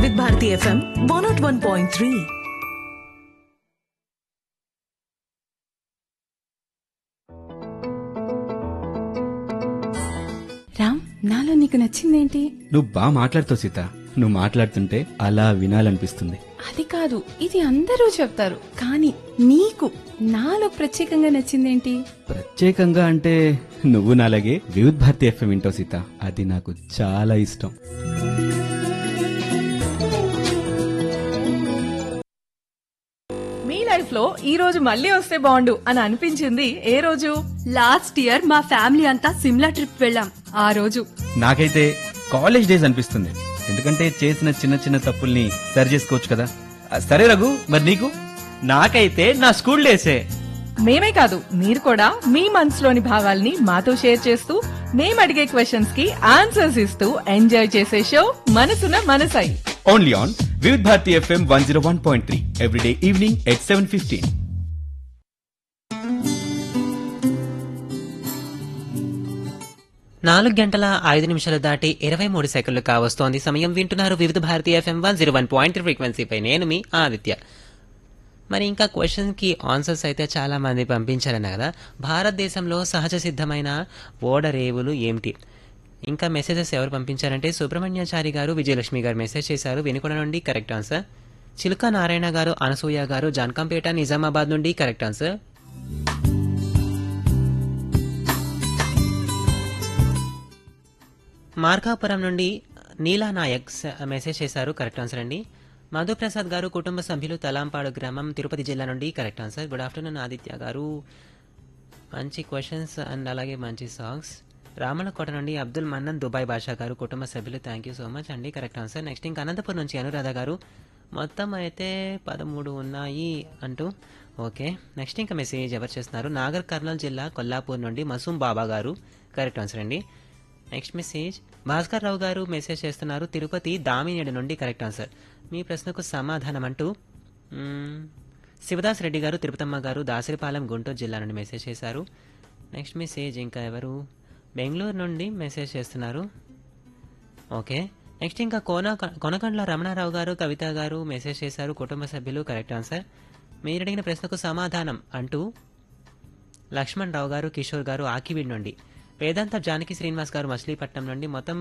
వివిధ Bharati FM one nought one point three Ram నాలో నీకు నచ్చిందేంటి నువ్వు బాగా మాట్లాడుతావు సీత నువ్వు మాట్లాడుతుంటే అలా వినాలనిపిస్తుంది అది కాదు ఇది అందరూ చెప్తారు కానీ నీకు నాలో ప్రత్యేకంగా నచ్చిందేంటి ప్రత్యేకంగా అంటే నువ్వు నాలాగే వివిధ్ భారతి ఎఫ్ఎం వింటావు సీత అది నాకు చాలా ఇష్టం మీ లైఫ్ లో ఈ రోజు మళ్ళీ వస్తే బాగుండు అని అనిపించింది ఏ రోజు లాస్ట్ ఇయర్ మా ఫ్యామిలీ అంతా సిమ్లా ట్రిప్ వెళ్ళాం ఆ రోజు నాకైతే కాలేజ్ డేస్ అనిపిస్తుంది ఎందుకంటే చేసిన చిన్న చిన్న తప్పుల్ని సరి చేసుకోవచ్చు కదా ఆ, సరే రఘు మరి నీకు నాకైతే నా స్కూల్ డేసే మేమే కాదు మీరు కూడా మీ మనసులోని భావాల్ని మాతో షేర్ చేస్తూ మేము అడిగే క్వశ్చన్స్ కి ఆన్సర్స్ ఇస్తూ ఎంజాయ్ చేసే షో మనసున మనసై only on Vividh Bharati FM one zero one point three everyday evening at seven fifteen నాలుగు గంటల ఐదు నిమిషాలు దాటి ఇరవై మూడు సెకండ్లు కావస్తోంది సమయం వింటున్నారు Vividh Bharati FM one zero one point ఫ్రీక్వెన్సీపై నేను మీ ఆదిత్య మరి ఇంకా క్వశ్చన్కి ఆన్సర్స్ అయితే చాలా మంది పంపించారన్న కదా భారతదేశంలో సహజ సిద్ధమైన ఓడరేవులు ఏమిటి ఇంకా మెసేజెస్ ఎవరు పంపించారంటే సుబ్రహ్మణ్యాచారి గారు విజయలక్ష్మి గారు మెసేజ్ చేశారు వెనుకొండ నుండి కరెక్ట్ ఆన్సర్ చిలుక నారాయణ గారు అనసూయ గారు జాన్కంపేట నిజామాబాద్ నుండి కరెక్ట్ ఆన్సర్ మార్కాపురం నుండి నీలా నాయక్ స- మెసేజ్ చేశారు కరెక్ట్ ఆన్సర్ అండి మధుప్రసాద్ గారు కుటుంబ సభ్యులు తలాంపాడు గ్రామం తిరుపతి జిల్లా నుండి correct answer good afternoon Aditya గారు మంచి క్వశ్చన్స్ అండ్ అలాగే మంచి సాంగ్స్ రామలకోట నుండి అబ్దుల్ మన్నన్ దుబాయ్ బాషా గారు కుటుంబ సభ్యులు థ్యాంక్ యూ సో మచ్ అండి కరెక్ట్ ఆన్సర్ నెక్స్ట్ ఇంకా అనంతపురం నుంచి అనురాధ గారు మొత్తం అయితే పదమూడు ఉన్నాయి అంటూ ఓకే నెక్స్ట్ ఇంకా మెసేజ్ ఎవరు చేస్తున్నారు నాగర్ కర్నూలు జిల్లా కొల్లాపూర్ నుండి మసూం బాబా గారు కరెక్ట్ ఆన్సర్ అండి నెక్స్ట్ మెసేజ్ భాస్కర్ రావు గారు మెసేజ్ చేస్తున్నారు తిరుపతి దామినేడు నుండి కరెక్ట్ ఆన్సర్ మీ ప్రశ్నకు సమాధానం అంటూ మ్మ్, శివదాస్ రెడ్డి గారు తిరుపతమ్మ గారు దాసరిపాలెం గుంటూరు జిల్లా నుండి మెసేజ్ చేశారు నెక్స్ట్ మెసేజ్ ఇంకా ఎవరు బెంగళూరు నుండి మెసేజ్ చేస్తున్నారు ఓకే నెక్స్ట్ ఇంకా కోన కొనకండ్ల రమణారావు గారు కవిత గారు మెసేజ్ చేశారు కుటుంబ సభ్యులు కరెక్ట్ ఆన్సర్ మీరు అడిగిన ప్రశ్నకు సమాధానం అంటూ లక్ష్మణ్ రావు గారు కిషోర్ గారు ఆకివీడ్ నుండి వేదాంత జానకి శ్రీనివాస్ గారు మచిలీపట్నం నుండి మొత్తం